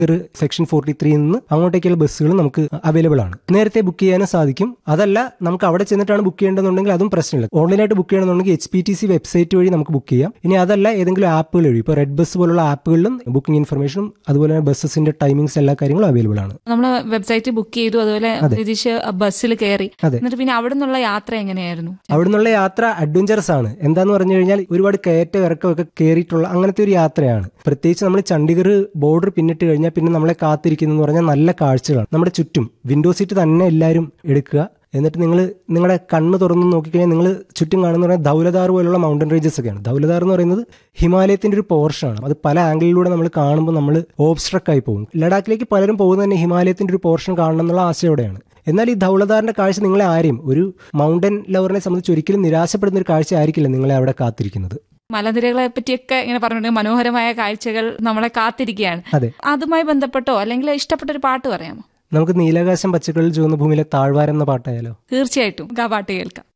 ഒരു section forty three നിന്ന് അങ്ങോട്ടേക്കുള്ള ബസ്സുകൾ നമുക്ക് അവൈലബിൾ ആണ് നേരത്തെ ബുക്ക് ചെയ്യാനും സാധിക്കും അതല്ല നമുക്ക് അവിടെ ചെന്നിട്ടാണ് ബുക്ക് ചെയ്യേണ്ടതെന്നുണ്ടെങ്കിൽ അതും പ്രശ്നമില്ല ഓൺലൈനായിട്ട് ബുക്ക് ചെയ്യണമെന്നുണ്ടെങ്കിൽ H P T C website വഴി നമുക്ക് ബുക്ക് ചെയ്യാം ഇനി അതല്ല ഏതെങ്കിലും ആപ്പുകൾ വഴി ഇപ്പോൾ റെഡ് ബസ് പോലുള്ള ആപ്പുകളിലും ബുക്കിംഗ് ഇൻഫർമേഷനും അതുപോലെ തന്നെ ബസ്സസിന്റെ ടൈമിങ്സ് എല്ലാ കാര്യങ്ങളും അവൈലബിൾ ആണ് നമ്മൾ വെബ്സൈറ്റ് ബുക്ക് ചെയ്തു അതുപോലെ രതീഷ് ബസ്സിൽ കയറി അതെ. എന്നിട്ട് പിന്നെ അവിടെ നിന്നുള്ള യാത്ര എങ്ങനെയായിരുന്നു അവിടെ നിന്നുള്ള യാത്ര അഡ്വഞ്ചറസ് ആണ് എന്താന്ന് പറഞ്ഞു കഴിഞ്ഞാൽ ഒരുപാട് കയറ്റ ഇറക്കമൊക്കെ കയറിയിട്ടുള്ള അങ്ങനത്തെ ഒരു യാത്രയാണ് പ്രത്യേകിച്ച് നമ്മൾ ചണ്ഡീഗഡ് ബോർഡർ പിന്നിട്ട് കഴിഞ്ഞാൽ പിന്നെ നമ്മളെ കാത്തിരിക്കുന്നു എന്ന് പറഞ്ഞാൽ നല്ല കാഴ്ചകളാണ് നമ്മുടെ ചുറ്റും വിൻഡോ സീറ്റ് തന്നെ എല്ലാവരും എടുക്കുക എന്നിട്ട് നിങ്ങൾ നിങ്ങളുടെ കണ്ണ് തുറന്ന് നോക്കിക്കഴിഞ്ഞാൽ നിങ്ങൾ ചുറ്റും കാണുന്ന പറഞ്ഞാൽ ധൗലധാർ പോലുള്ള മൗണ്ടൻ റേഞ്ചസ് ഒക്കെയാണ് ധൗലധാർ എന്ന് പറയുന്നത് ഹിമാലയത്തിന്റെ ഒരു പോർഷനാണ് അത് പല ആംഗിളിലൂടെ നമ്മൾ കാണുമ്പോൾ നമ്മൾ ഓബ്സ്ട്രക്ക് ആയി പോകും ലഡാക്കിലേക്ക് പലരും പോകുന്നത് തന്നെ ഹിമാലയത്തിന്റെ ഒരു പോർഷൻ കാണണം എന്നുള്ള ആശയോടെയാണ് എന്നാൽ ഈ ധൗളധാറിന്റെ കാഴ്ച നിങ്ങളെ ആരെയും ഒരു മൗണ്ടൻ ലവറിനെ സംബന്ധിച്ച് ഒരിക്കലും നിരാശപ്പെടുന്ന ഒരു കാഴ്ച ആയിരിക്കില്ല നിങ്ങളെ അവിടെ കാത്തിരിക്കുന്നത് മലനിരകളെ പറ്റിയൊക്കെ ഇങ്ങനെ പറഞ്ഞിട്ടുണ്ട് മനോഹരമായ കാഴ്ചകൾ നമ്മളെ കാത്തിരിക്കുകയാണ് അതെ അതുമായി ബന്ധപ്പെട്ടോ അല്ലെങ്കിൽ ഇഷ്ടപ്പെട്ട ഒരു പാട്ട് പറയാമോ നമുക്ക് നീലാകാശം പച്ചക്കറിൽ ചുവന്ന ഭൂമിയിലെ താഴ്വാരം എന്ന പാട്ടായാലോ തീർച്ചയായിട്ടും ആ പാട്ട് കേൾക്കാം